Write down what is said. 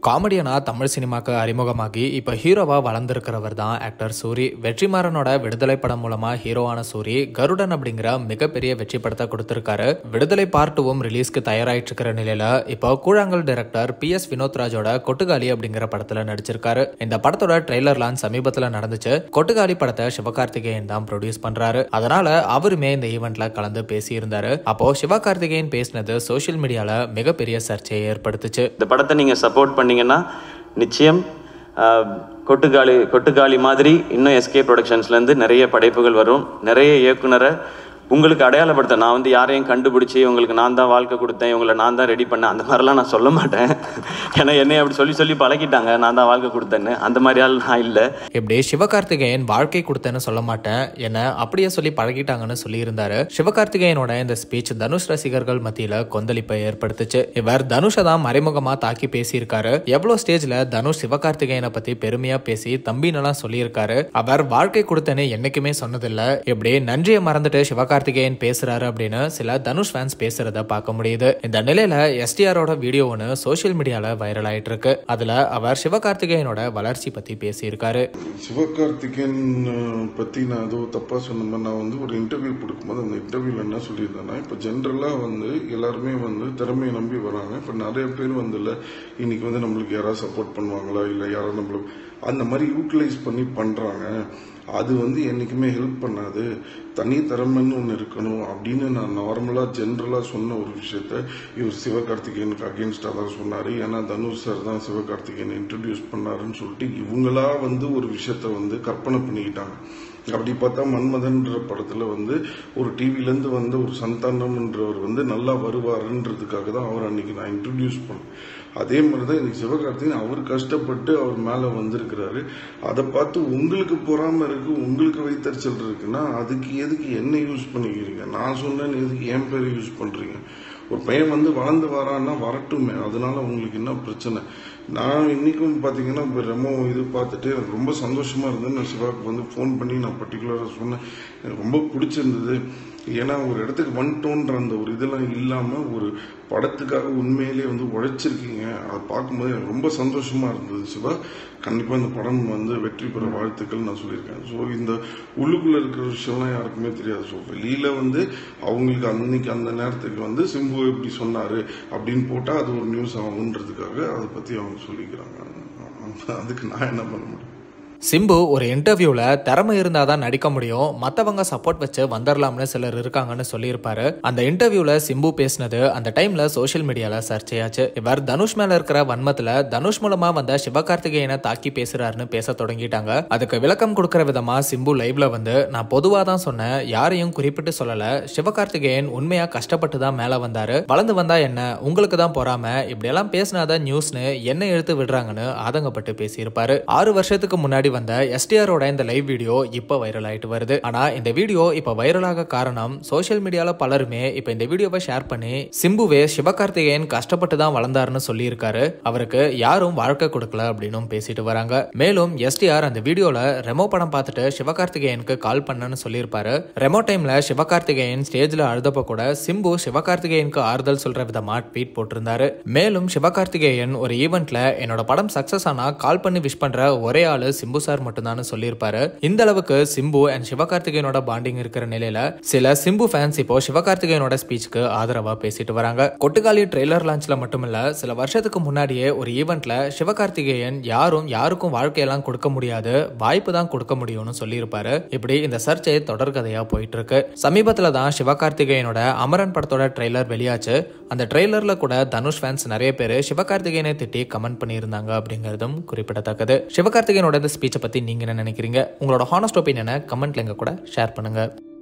காமெடியனா தமிழ் சினிமாக்கு அறிமுகமாகி இப்போ ஹீரோவா வளர்ந்துருக்கிறவர் தான் ஆக்டர் சூரி வெற்றிமாறனோட விடுதலை படம் மூலமா ஹீரோவான சூரி கருடன் அப்படிங்கிற மிகப்பெரிய வெற்றி படத்தை கொடுத்திருக்காரு விடுதலை பார்ட் டூவும் ரிலீஸ்க்கு தயாராயிட்டு இருக்கிற நிலையில இப்போ Koozhangal director P S Vinoth ராஜோட கொட்டுகாலி அப்படிங்கிற படத்துல நடிச்சிருக்காரு இந்த படத்தோட ட்ரெய்லர் லான்ச் சமீபத்துல நடந்துச்சு கொட்டுகாலி படத்தை சிவகார்த்திகேயன் தான் ப்ரொடியூஸ் பண்றாரு அதனால அவருமே இந்த ஈவெண்ட்ல கலந்து பேசியிருந்தாரு அப்போ சிவகார்த்திகேயன் பேசினது சோஷியல் மீடியால மிகப்பெரிய சர்ச்சையை ஏற்படுத்துச்சு இந்த படத்தை நீங்கள் சப்போர்ட் பண்ணீங்கன்னா நிச்சயம் ஆஹ், கொட்டுக்காளி கொட்டுக்காளி மாதிரி இன்னும் எஸ்கே ப்ரொடக்ஷன்ஸ்லேருந்து நிறைய படைப்புகள் வரும் நிறைய இயக்குனரை உங்களுக்கு அடையாளப்படுத்த நான் வந்து யாரையும் கண்டுபிடிச்சி உங்களுக்கு நான் தான் வாழ்க்கை கொடுத்தேன் இவங்களை நான் தான் ரெடி பண்ணேன் அந்த மாதிரிலாம் நான் சொல்ல மாட்டேன் ஏன்னா என்னை அப்படி சொல்லி சொல்லி பழகிட்டாங்க நான் தான் வாழ்க்கை கொடுத்தேன்னு அந்த மாதிரி ஆள் நான் இல்லை இப்படி சிவகார்த்திகேயன் வாழ்க்கை கொடுத்தேன்னு சொல்ல மாட்டேன் என்ன அப்படியே சொல்லி பழகிட்டாங்கன்னு சொல்லியிருந்தாரு சிவகார்த்திகேயனோட இந்த ஸ்பீச் தனுஷ் ரசிகர்கள் மத்தியில கொந்தளிப்பை ஏற்படுத்துச்சு இவர் தனுஷை தான் மறைமுகமா தாக்கி பேசியிருக்காரு எவ்வளவு ஸ்டேஜ்ல தனுஷ் சிவகார்த்திகேயனை பத்தி பெருமையா பேசி தம்பினெல்லாம் சொல்லியிருக்காரு அவர் வாழ்க்கை கொடுத்தேன்னு என்னைக்குமே சொன்னதில்ல இப்படி நன்றியை மறந்துட்டு சிவகார்த்திகேயன் பேசுறாரு அப்படின்னு சில தனுஷ் ஃபேன்ஸ் பேசுறத பார்க்க முடியுது இந்த நிலையில எஸ்டிஆரோட வீடியோ ஒன்று சோஷியல் மீடியால வைரல் ஆயிட்டு இருக்கு அதுல அவர் சிவகார்த்திகேயனோட வளர்ச்சி பத்தி பேசியிருக்காரு சிவகார்த்திகேயன் அஹ், பத்தி நான் ஏதோ தப்பா சொன்ன மாதிரி நான் வந்து ஒரு இன்டர்வியூ கொடுக்கும்போது அந்த இன்டர்வியூல என்ன சொல்லியிருந்தேன்னா இப்போ ஜென்ரலா வந்து எல்லாருமே வந்து திறமையை நம்பி வராங்க இப்போ நிறைய பேர் வந்து இல்ல இன்னைக்கு வந்து நம்மளுக்கு யாராவது சப்போர்ட் பண்ணுவாங்களா இல்லை யாராவது நம்மளுக்கு அந்த மாதிரி யூட்டிலைஸ் பண்ணி பண்றாங்க அது வந்து என்னைக்குமே ஹெல்ப் பண்ணாது தனி திறமைன்னு ஒன்று இருக்கணும் அப்படின்னு நான் நார்மலாக ஜென்ரலாக சொன்ன ஒரு விஷயத்த இவர் சிவகார்த்திகேயனுக்கு அகேன்ஸ்டாக தான் சொன்னார் ஏன்னா தனுஷ் சார் தான் சிவகார்த்திகேயனை இன்ட்ரடியூஸ் பண்ணாருன்னு சொல்லிட்டு இவங்களா வந்து ஒரு விஷயத்த வந்து கற்பனை பண்ணிக்கிட்டாங்க அப்படி பார்த்தா மன்மதன்ற படத்துல வந்து ஒரு டிவிலேருந்து வந்த ஒரு சந்தானம்ன்றவர் வந்து நல்லா வருவாருன்றதுக்காக தான் அவர் அன்னைக்கு நான் இன்ட்ரடியூஸ் பண்ணேன் அதே மாதிரி தான் இன்னைக்கு சிவகார்த்திகேயன் அவர் கஷ்டப்பட்டு அவர் மேலே வந்திருக்கிறாரு அதை பார்த்து உங்களுக்கு பொறாம இருக்கு உங்களுக்கு வைத்தறிச்சல் இருக்குன்னா அதுக்கு எதுக்கு என்ன யூஸ் பண்ணிக்கிறீங்க நான் சொன்னேன்னு எதுக்கு என் பேரை யூஸ் பண்றீங்க ஒரு பையன் வந்து வளர்ந்து வரான்னா வரட்டுமே அதனால உங்களுக்கு என்ன பிரச்சனை நான் இன்னைக்கும் பாத்தீங்கன்னா இப்போ ரெமோ இது பார்த்துட்டு எனக்கு ரொம்ப சந்தோஷமா இருந்தது நான் சிவாக்கு வந்து ஃபோன் பண்ணி நான் பர்டிகுலராக சொன்னேன் எனக்கு ரொம்ப பிடிச்சிருந்தது ஏன்னா ஒரு இடத்துக்கு வந்துட்டோன்ற அந்த ஒரு இதெல்லாம் இல்லாம ஒரு படத்துக்காக உண்மையிலேயே வந்து உழைச்சிருக்கீங்க அதை பார்க்கும்போது எனக்கு ரொம்ப சந்தோஷமா இருந்தது சிவா கண்டிப்பா இந்த படம் வந்து வெற்றி பெற வாழ்த்துக்கள் நான் சொல்லியிருக்கேன் ஸோ இந்த உள்ளுக்குள்ள இருக்கிற விஷயம்லாம் யாருக்குமே தெரியாது ஸோ வெளியில வந்து அவங்களுக்கு அன்னைக்கு அந்த நேரத்துக்கு வந்து சிம்பு எப்படி சொன்னாரு அப்படின்னு போட்டா அது ஒரு நியூஸ் ஆகுன்றதுக்காக அதை பத்தி அவங்க சொல்லிக்கிறாங்க அதுக்கு நான் என்ன பண்ண முடியும் சிம்பு ஒரு இன்டர்வியூல திறமை இருந்தாதான் நடிக்க முடியும் மத்தவங்க சப்போர்ட் வச்சு வந்துடலாம்னு சிலர் இருக்காங்கன்னு சொல்லியிருப்பாரு அந்த இன்டர்வியூல சிம்பு பேசினது அந்த டைம்ல சோஷியல் மீடியால சர்ச்சையாச்சு இவர் தனுஷ் மேல இருக்கிற வன்மத்துல தனுஷ் மூலமா வந்த சிவகார்த்திகேயனை தாக்கி பேசுறாருன்னு பேச தொடங்கிட்டாங்க அதுக்கு விளக்கம் கொடுக்கிற விதமா சிம்பு லைவ்ல வந்து நான் பொதுவா தான் சொன்னேன் யாரையும் குறிப்பிட்டு சொல்லல சிவகார்த்திகேயன் உண்மையா கஷ்டப்பட்டு தான் மேல வந்தாரு வளர்ந்து வந்தா என்ன உங்களுக்கு தான் பொறாம இப்படி எல்லாம் பேசினாதான் நியூஸ்னு என்ன எடுத்து விடுறாங்கன்னு ஆதங்கப்பட்டு பேசியிருப்பாரு ஆறு வருஷத்துக்கு முன்னாடி வந்த எஸ்டிஆரோட இந்த லைவ் வீடியோ இப்போ வைரல் ஆயிட்டு வருது ஆனா இந்த வீடியோ இப்போ வைரலாக காரணம் சோஷியல் மீடியால பலருமே இப்போ இந்த வீடியோவை ஷேர் பண்ணி சிம்புவே சிவகார்த்திகேயன் கஷ்டப்பட்டு தான் வளர்ந்தாருன்னு சொல்லியிருக்காரு அவருக்கு யாரும் வாழ்க்கை கொடுக்கல அப்படின்னும் பேசிட்டு வராங்க மேலும் எஸ்டிஆர் அந்த வீடியோல ரெமோ படம் பார்த்துட்டு சிவகார்த்திகேயனுக்கு கால் பண்ணன்னு சொல்லியிருப்பாரு ரெமோ டைம்ல சிவகார்த்திகேயன் ஸ்டேஜ்ல அழுதப்ப கூட சிம்பு சிவகார்த்திகேயனுக்கு ஆறுதல் சொல்ற விதமா ட்வீட் போட்டிருந்தாரு மேலும் சிவகார்த்திகேயன் ஒரு ஈவெண்ட்ல என்னோட படம் சக்சஸ் ஆனா கால் பண்ணி விஷ் பண்ற ஒரே ஆளு சிம்பு சார் மட்டும்தான் சொல்லியிருப்பாரு இந்த அளவுக்கு சிம்பு அண்ட் சிவகார்த்திகேயனோட பாண்டிங் இருக்கிற நிலையில சில சிம்பு ஃபேன்ஸ் இப்போ சிவகார்த்திகேயனோட ஸ்பீச்சுக்கு ஆதரவா பேசிட்டு வராங்க கொட்டுக்காலி ட்ரெய்லர் லான்ச்ல மட்டுமில்ல சில வருஷத்துக்கு முன்னாடியே ஒரு ஈவெண்ட்ல சிவகார்த்திகேயன் யாரும் யாருக்கும் வாழ்க்கையெல்லாம் கொடுக்க முடியாது வாய்ப்பு தான் கொடுக்க முடியும்னு சொல்லியிருப்பாரு இப்படி இந்த சர்ச்சை தொடர்கதையா போயிட்டு இருக்கு சமீபத்துல தான் சிவகார்த்திகேயனோட அமரன் படத்தோட ட்ரெய்லர் வெளியாச்சு அந்த ட்ரெய்லர்ல கூட தனுஷ் ஃபேன்ஸ் நிறைய பேர் சிவகார்த்திகேயனை திட்டி கமெண்ட் பண்ணியிருந்தாங்க அப்படிங்கிறதும் குறிப்பிடத்தக்கது சிவகார்த்திகேயனோட இந்த ஸ்பீச்சை பத்தி நீங்க என்ன நினைக்கிறீங்க உங்களோட ஹானஸ்ட் ஒப்பீனியனை கமெண்ட்ல எங்க கூட ஷேர் பண்ணுங்க